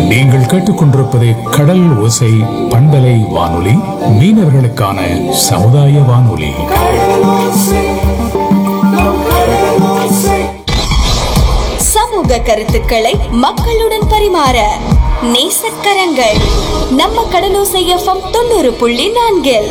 நீங்கள் கேட்டுக்கொண்டிருப்பது கடல் ஓசை பண்பலை வானொலி மீனவர்களுக்கான சமுதாய வானொலி சமூக கருத்துக்களை மக்களுடன் பரிமாற நேசக்கரங்கள் நம்ம கடலோசை எஃப்எம் தொண்ணூறு புள்ளி நான்கில்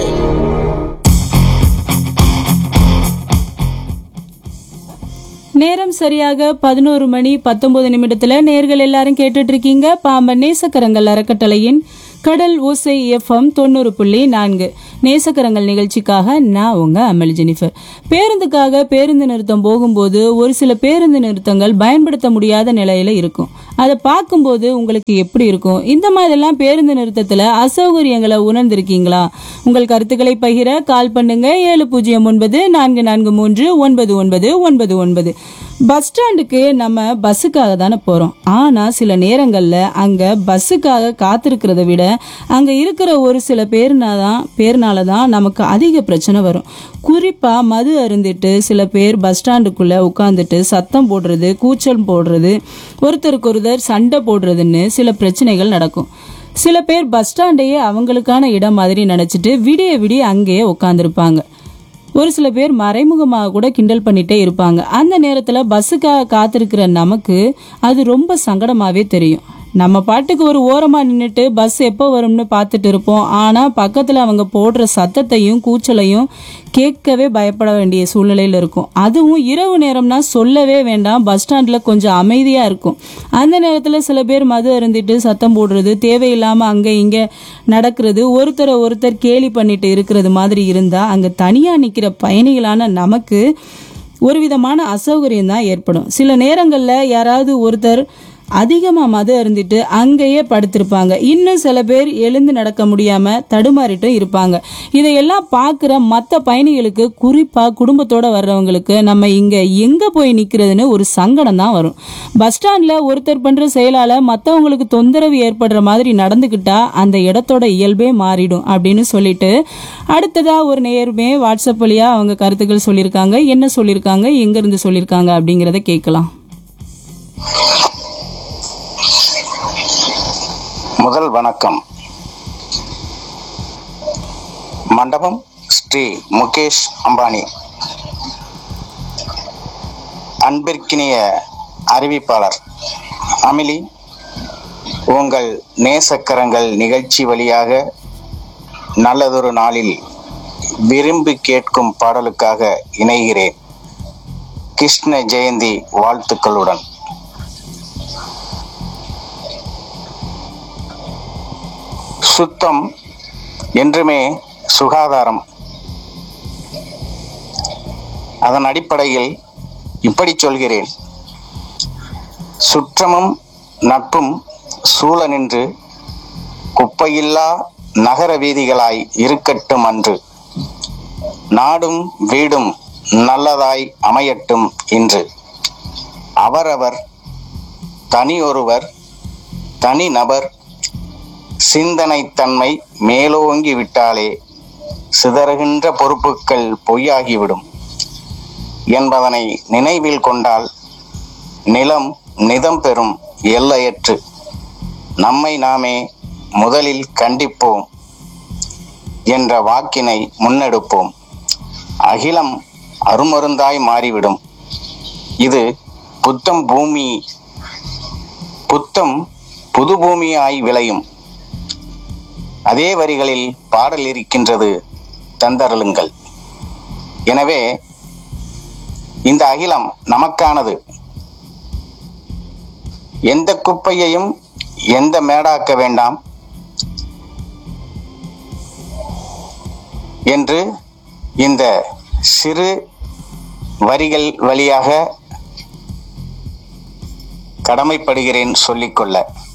நேரம் சரியாக பதினோரு மணி பத்தொன்பது நிமிடத்துல நேர்கள் எல்லாரும் கேட்டுட்டு இருக்கீங்க பாம்பன் நேசக்கரங்கள் அறக்கட்டளையின் கடல் ஓசை எஃப்எம் தொண்ணூறு புள்ளி நான்கு நேசக்கரங்கள் நிகழ்ச்சிக்காக நான் உங்க அமல் ஜெனிஃபர் பேருந்துக்காக பேருந்து நிறுத்தம் போகும்போது ஒரு சில பேருந்து நிறுத்தங்கள் பயன்படுத்த முடியாத நிலையில இருக்கும் அதை பார்க்கும்போது உங்களுக்கு எப்படி இருக்கும் இந்த மாதிரிலாம் பேருந்து நிறுத்தத்துல அசௌகரியங்களை உணர்ந்திருக்கீங்களா உங்கள் கருத்துக்களை பகிர கால் பண்ணுங்க ஏழு பூஜ்ஜியம் ஒன்பது நான்கு நான்கு மூன்று ஒன்பது ஒன்பது ஒன்பது ஒன்பது பஸ் ஸ்டாண்டுக்கு நம்ம பஸ்ஸுக்காக தானே போகிறோம் ஆனால் சில நேரங்களில் அங்கே பஸ்ஸுக்காக காத்திருக்கிறத விட அங்கே இருக்கிற ஒரு சில பேர்னா தான் பேர்னால தான் நமக்கு அதிக பிரச்சனை வரும் குறிப்பாக மது அருந்திட்டு சில பேர் பஸ் ஸ்டாண்டுக்குள்ளே உட்காந்துட்டு சத்தம் போடுறது கூச்சல் போடுறது ஒருத்தருக்கு ஒருத்தர் சண்டை போடுறதுன்னு சில பிரச்சனைகள் நடக்கும் சில பேர் பஸ் ஸ்டாண்டையே அவங்களுக்கான இடம் மாதிரி நினச்சிட்டு விடிய விடிய அங்கேயே உட்காந்துருப்பாங்க ஒரு சில பேர் மறைமுகமாக கூட கிண்டல் பண்ணிட்டே இருப்பாங்க அந்த நேரத்தில் பஸ்ஸுக்காக காத்திருக்கிற நமக்கு அது ரொம்ப சங்கடமாகவே தெரியும் நம்ம பாட்டுக்கு ஒரு ஓரமாக நின்றுட்டு பஸ் எப்போ வரும்னு பார்த்துட்டு இருப்போம் ஆனால் பக்கத்தில் அவங்க போடுற சத்தத்தையும் கூச்சலையும் கேட்கவே பயப்பட வேண்டிய சூழ்நிலையில் இருக்கும் அதுவும் இரவு நேரம்னா சொல்லவே வேண்டாம் பஸ் ஸ்டாண்டில் கொஞ்சம் அமைதியாக இருக்கும் அந்த நேரத்தில் சில பேர் மது அருந்திட்டு சத்தம் போடுறது தேவையில்லாமல் அங்கே இங்கே நடக்கிறது ஒருத்தரை ஒருத்தர் கேலி பண்ணிட்டு இருக்கிறது மாதிரி இருந்தால் அங்கே தனியாக நிற்கிற பயணிகளான நமக்கு ஒரு விதமான அசௌகரியம் தான் ஏற்படும் சில நேரங்களில் யாராவது ஒருத்தர் அதிகமாக மது அருந்திட்டு அங்கேயே படுத்திருப்பாங்க இன்னும் சில பேர் எழுந்து நடக்க முடியாமல் தடுமாறிட்டும் இருப்பாங்க இதையெல்லாம் பார்க்குற மற்ற பயணிகளுக்கு குறிப்பாக குடும்பத்தோட வர்றவங்களுக்கு நம்ம இங்கே எங்கே போய் நிற்கிறதுன்னு ஒரு சங்கடம் தான் வரும் பஸ் ஸ்டாண்டில் ஒருத்தர் பண்ணுற செயலால் மற்றவங்களுக்கு தொந்தரவு ஏற்படுற மாதிரி நடந்துக்கிட்டா அந்த இடத்தோட இயல்பே மாறிடும் அப்படின்னு சொல்லிட்டு அடுத்ததாக ஒரு நேருமே வாட்ஸ்அப் வழியாக அவங்க கருத்துக்கள் சொல்லியிருக்காங்க என்ன சொல்லியிருக்காங்க எங்கேருந்து சொல்லியிருக்காங்க அப்படிங்கிறத கேட்கலாம் முதல் வணக்கம் மண்டபம் ஸ்ரீ முகேஷ் அம்பானி அன்பிற்கினிய அறிவிப்பாளர் அமிலி உங்கள் நேசக்கரங்கள் நிகழ்ச்சி வழியாக நல்லதொரு நாளில் விரும்பி கேட்கும் பாடலுக்காக இணைகிறேன் கிருஷ்ண ஜெயந்தி வாழ்த்துக்களுடன் சுத்தம் என்றுமே சுகாதாரம் அதன் அடிப்படையில் இப்படி சொல்கிறேன் சுற்றமும் நட்பும் சூழ நின்று குப்பையில்லா நகர வீதிகளாய் இருக்கட்டும் அன்று நாடும் வீடும் நல்லதாய் அமையட்டும் இன்று அவரவர் தனியொருவர் தனி நபர் சிந்தனைத்தன்மை மேலோங்கி விட்டாலே சிதறுகின்ற பொறுப்புகள் பொய்யாகிவிடும் என்பதனை நினைவில் கொண்டால் நிலம் நிதம் பெறும் எல்லையற்று நம்மை நாமே முதலில் கண்டிப்போம் என்ற வாக்கினை முன்னெடுப்போம் அகிலம் அருமருந்தாய் மாறிவிடும் இது புத்தம் பூமி புத்தம் புது பூமியாய் விளையும் அதே வரிகளில் பாடல் இருக்கின்றது தந்தருளுங்கள் எனவே இந்த அகிலம் நமக்கானது எந்த குப்பையையும் எந்த மேடாக்க வேண்டாம் என்று இந்த சிறு வரிகள் வழியாக கடமைப்படுகிறேன் சொல்லிக்கொள்ள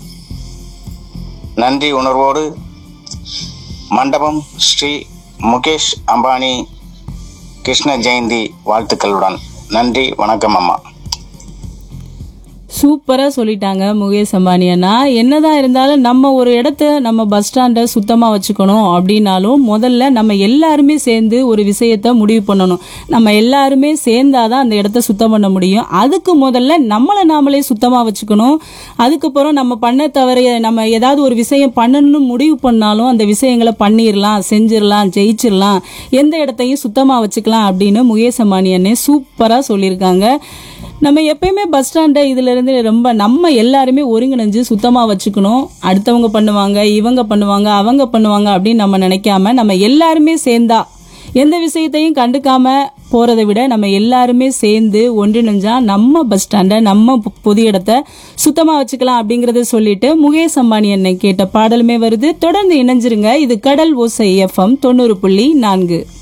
நன்றி உணர்வோடு மண்டபம் ஸ்ரீ முகேஷ் அம்பானி கிருஷ்ண ஜெயந்தி வாழ்த்துக்களுடன் நன்றி வணக்கம் அம்மா சூப்பரா சொல்லிட்டாங்க முகேஷ் அம்பானி அண்ணா என்னதான் இருந்தாலும் நம்ம ஒரு இடத்த நம்ம பஸ் ஸ்டாண்டை சுத்தமா வச்சுக்கணும் அப்படின்னாலும் முதல்ல நம்ம எல்லாருமே சேர்ந்து ஒரு விஷயத்த முடிவு பண்ணணும் நம்ம எல்லாருமே சேர்ந்தாதான் அந்த இடத்த சுத்தம் பண்ண முடியும் அதுக்கு முதல்ல நம்மளை நாமளே சுத்தமா வச்சுக்கணும் அதுக்கப்புறம் நம்ம பண்ண தவற நம்ம ஏதாவது ஒரு விஷயம் பண்ணணும்னு முடிவு பண்ணாலும் அந்த விஷயங்களை பண்ணிடலாம் செஞ்சிடலாம் ஜெயிச்சிடலாம் எந்த இடத்தையும் சுத்தமா வச்சுக்கலாம் அப்படின்னு முகேஷ் அம்பானி அண்ணே சூப்பரா சொல்லியிருக்காங்க நம்ம எப்பயுமே பஸ் ஸ்டாண்டை இதுல இருந்து ரொம்ப நம்ம எல்லாருமே ஒருங்கிணைஞ்சு சுத்தமா வச்சுக்கணும் அடுத்தவங்க பண்ணுவாங்க இவங்க பண்ணுவாங்க அவங்க பண்ணுவாங்க அப்படின்னு நம்ம நினைக்காம நம்ம எல்லாருமே சேர்ந்தா எந்த விஷயத்தையும் கண்டுக்காம போறதை விட நம்ம எல்லாருமே சேர்ந்து ஒன்றிணைஞ்சா நம்ம பஸ் ஸ்டாண்டை நம்ம பொ- பொது இடத்த சுத்தமா வச்சுக்கலாம் அப்படிங்கறத சொல்லிட்டு முகேஷ் அம்பானி என்னை கேட்ட பாடலுமே வருது தொடர்ந்து இணைஞ்சிருங்க இது கடல் ஓசை எஃப்எம் தொண்ணூறு புள்ளி நான்கு